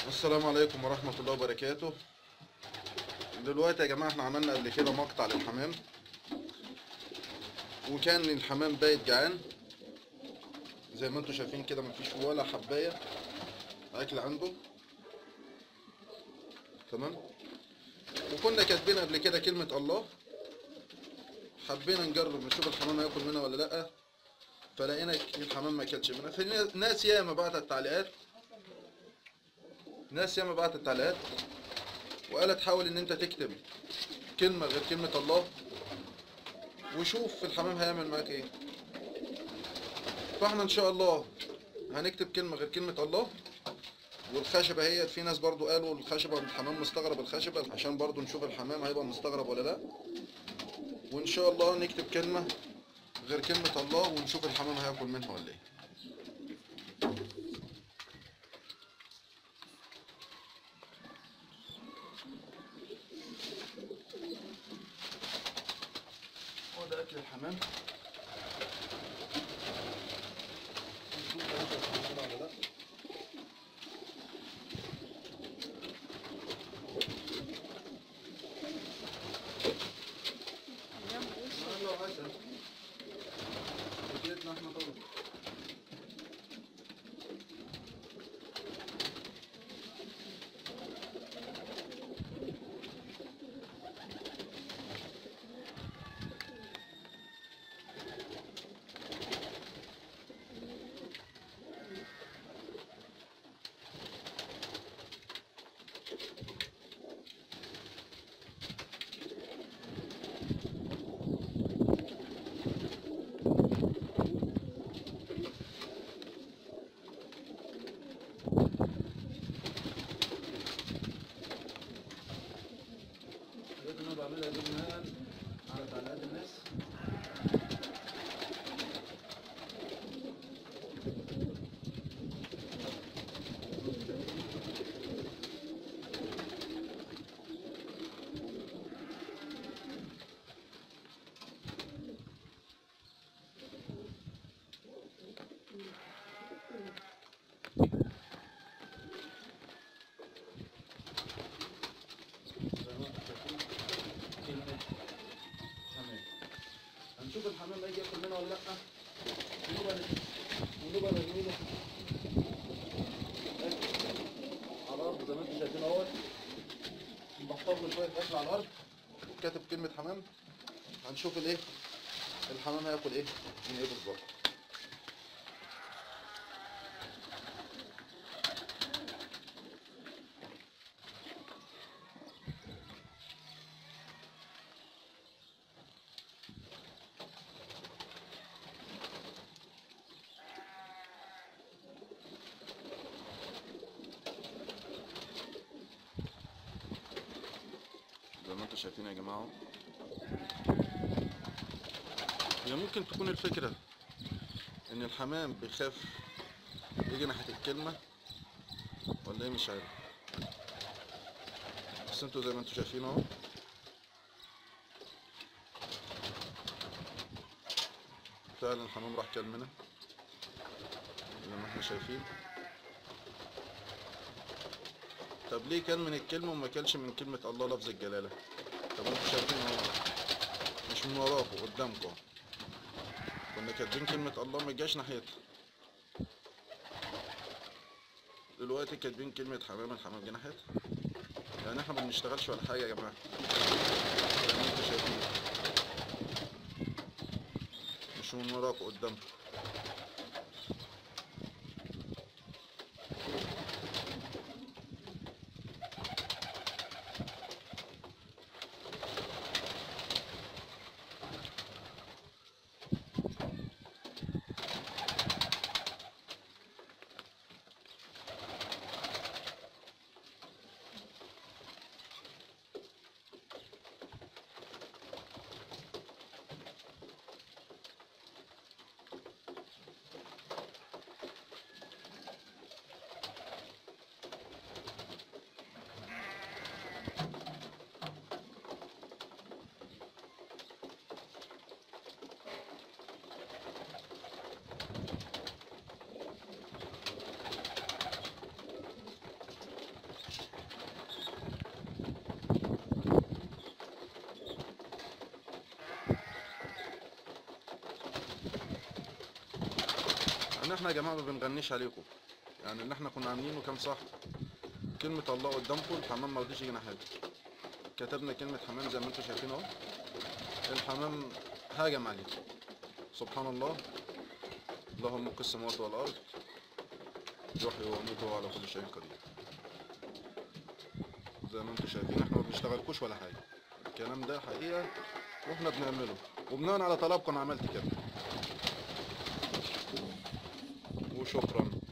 السلام عليكم ورحمة الله وبركاته دلوقتي يا جماعة احنا عملنا قبل كده مقطع للحمام وكان الحمام بايت جعان زي ما انتوا شايفين كده مفيش ولا حباية اكل عنده تمام وكنا كاتبين قبل كده كلمة الله حبينا نجرب نشوف الحمام هياكل منها ولا لأ فلقينا الحمام ما اكلش منها في ناس ياما بعتت تعليقات ناس ياما بعتت تعليقات وقالت حاول ان انت تكتب كلمة غير كلمة الله وشوف الحمام هيعمل معاك ايه فاحنا ان شاء الله هنكتب كلمة غير كلمة الله والخشبة هي في ناس برضو قالوا الخشبة الحمام مستغرب الخشبة عشان برضو نشوف الحمام هيبقى مستغرب ولا لا وان شاء الله نكتب كلمة غير كلمة الله ونشوف الحمام هياكل منها ولا ايه هو ده اكل الحمام نشوف هياكل الحمام ولا لا اهلا وسهلا اكلتنا احنا طبعا الحاجات اللي انا بعملها دي بناء على تعليقات الناس زي ما انتم شايفين كلمة حمام هنشوف الحمام هيجي ياكل منها ولا لا ونبقى ونبقى نرميله أكل على الارض زي ما انتم شايفين اهوت بحفظ له شويه اكل على الارض وكاتب كلمه حمام هنشوف الايه الحمام هياكل ايه من ايه بالظبط زي ما انتم شايفين يا جماعه هي ممكن تكون الفكرة ان الحمام بيخاف يجي ناحية الكلمة ولا ايه مش عارف بس انتوا زي ما انتوا شايفين اهو فعلا الحمام راح كل منها زي ما احنا شايفين طب ليه كان من الكلمة وما كلش من كلمة الله لفظ الجلالة طب انتوا شايفين اهو مش من وراكم قدامكم كنا كاتبين كلمة الله ما جاش ناحيتها دلوقتي كاتبين كلمة حمام الحمام جه ناحيتها يعني احنا ما بنشتغلش ولا حاجة يا جماعة زي ما انتوا شايفين مش من وراكم قدامكم لان احنا يا جماعه ما بنغنيش عليكم يعني اللي احنا كنا عاملينه كان صح كلمه الله قدامكم الحمام ما رضيش يجي ناحيتها كتبنا كلمه حمام زي ما انتم شايفين اهو الحمام هاجم عليه سبحان الله له ملك السماوات والارض يحيي ويميت وهو على كل شيء قدير زي ما انتم شايفين احنا ما بنشتغلكوش ولا حاجه الكلام ده حقيقه واحنا بنعمله وبناء على طلبكم انا عملت كده وشكرا